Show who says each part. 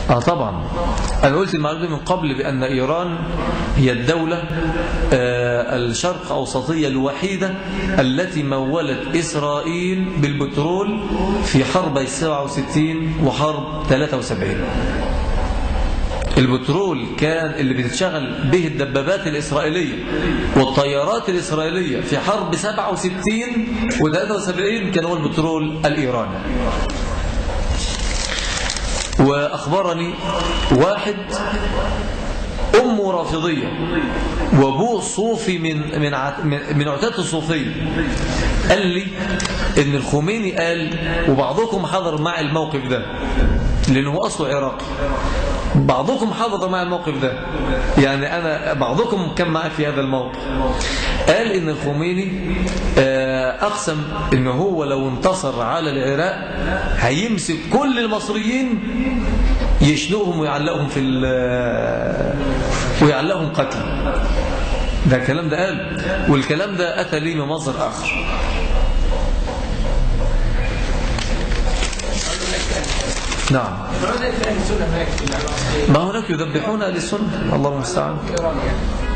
Speaker 1: اه طبعا انا قلت المعلومه من قبل بان ايران هي الدوله آه الشرق اوسطيه الوحيده التي مولت اسرائيل بالبترول في حرب 67 وحرب 73 البترول كان اللي بتشتغل به الدبابات الإسرائيلية والطيارات الإسرائيلية في حرب 67 و73 كان هو البترول الإيراني وأخبرني واحد أمه رافضية وأبوه صوفي من من من عتاة الصوفية قال لي إن الخميني قال وبعضكم حضر مع الموقف ده لأنه أصله عراقي بعضكم حضر مع الموقف ده يعني أنا بعضكم كان معي في هذا الموقف قال إن الخميني أقسم إن هو لو انتصر على العراق هيمسك كل المصريين يشنقهم ويعلقهم في ويعلقهم قتل ده الكلام ده قال والكلام ده أتى لي من مصدر آخر نعم ما هناك يذبحون للسنة الله المستعان